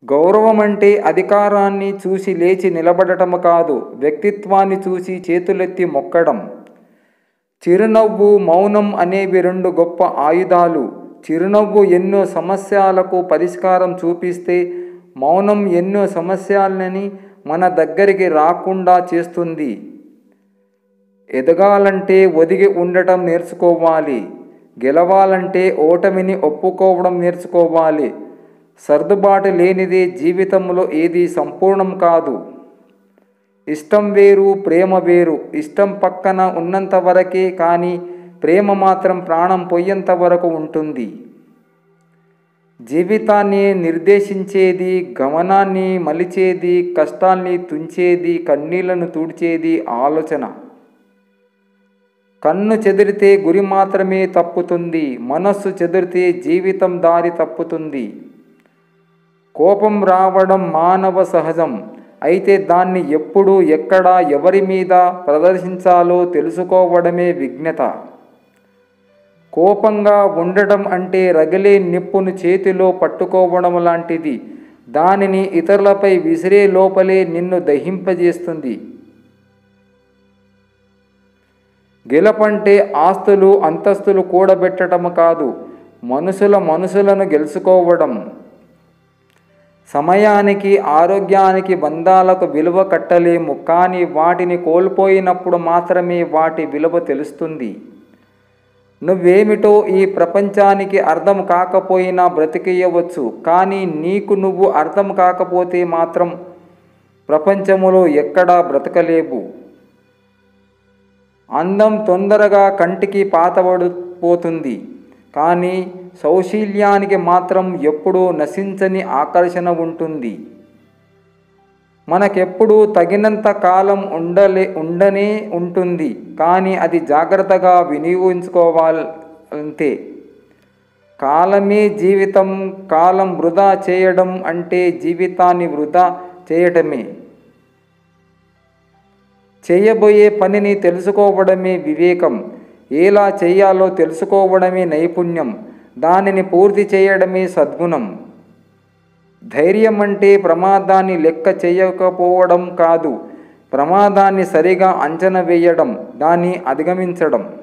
గౌరవం అంటే అధికారాన్ని చూసి లేచి నిలబడటం కాదు వ్యక్తిత్వాన్ని చూసి చేతులెత్తి మొక్కడం చిరునవ్వు మౌనం అనేవి రెండు గొప్ప ఆయుధాలు చిరునవ్వు ఎన్నో సమస్యలకు పరిష్కారం చూపిస్తే మౌనం ఎన్నో సమస్యలని మన దగ్గరికి రాకుండా చేస్తుంది ఎదగాలంటే ఒదిగి ఉండటం నేర్చుకోవాలి గెలవాలంటే ఓటమిని ఒప్పుకోవడం నేర్చుకోవాలి సర్దుబాటు లేనిదే జీవితంలో ఏది సంపూర్ణం కాదు ఇష్టం వేరు ప్రేమ వేరు ఇష్టం పక్కన ఉన్నంత వరకే కానీ ప్రేమ మాత్రం ప్రాణం పోయేంత వరకు ఉంటుంది జీవితాన్ని నిర్దేశించేది గమనాన్ని మలిచేది కష్టాల్ని తుంచేది కన్నీళ్లను తుడిచేది ఆలోచన కన్ను చెదిరితే గురి మాత్రమే తప్పుతుంది మనస్సు చెదిరితే జీవితం దారి తప్పుతుంది కోపం రావడం మానవ సహజం అయితే దాన్ని ఎప్పుడు ఎక్కడ ఎవరి మీద ప్రదర్శించాలో తెలుసుకోవడమే విజ్ఞత కోపంగా ఉండటం అంటే రగిలే నిప్పును చేతిలో పట్టుకోవడం లాంటిది దానిని ఇతరులపై విసిరే లోపలే నిన్ను దహింపజేస్తుంది గెలపంటే ఆస్తులు అంతస్తులు కూడబెట్టడం కాదు మనుషుల మనసులను గెలుచుకోవడం సమయానికి ఆరోగ్యానికి బంధాలకు విలువ కట్టలేము కానీ వాటిని కోల్పోయినప్పుడు మాత్రమే వాటి విలువ తెలుస్తుంది నువ్వేమిటో ఈ ప్రపంచానికి అర్థం కాకపోయినా బ్రతికేయవచ్చు కానీ నీకు నువ్వు అర్థం కాకపోతే మాత్రం ప్రపంచములో ఎక్కడా బ్రతకలేవు అందం తొందరగా కంటికి పాతబడిపోతుంది కానీ సౌశీల్యానికి మాత్రం ఎప్పుడూ నశించని ఆకర్షణ ఉంటుంది మనకెప్పుడు తగినంత కాలం ఉండలే ఉండనే ఉంటుంది కానీ అది జాగ్రత్తగా వినియోగించుకోవాలంతే కాలమే జీవితం కాలం వృధా చేయడం అంటే జీవితాన్ని వృధా చేయటమే చేయబోయే పనిని తెలుసుకోవడమే వివేకం ఎలా చేయాలో తెలుసుకోవడమే నైపుణ్యం దానిని పూర్తి చేయడమే సద్గుణం ధైర్యం అంటే ప్రమాదాన్ని లెక్క చేయకపోవడం కాదు ప్రమాదాన్ని సరిగా అంచనా వేయడం దాన్ని అధిగమించడం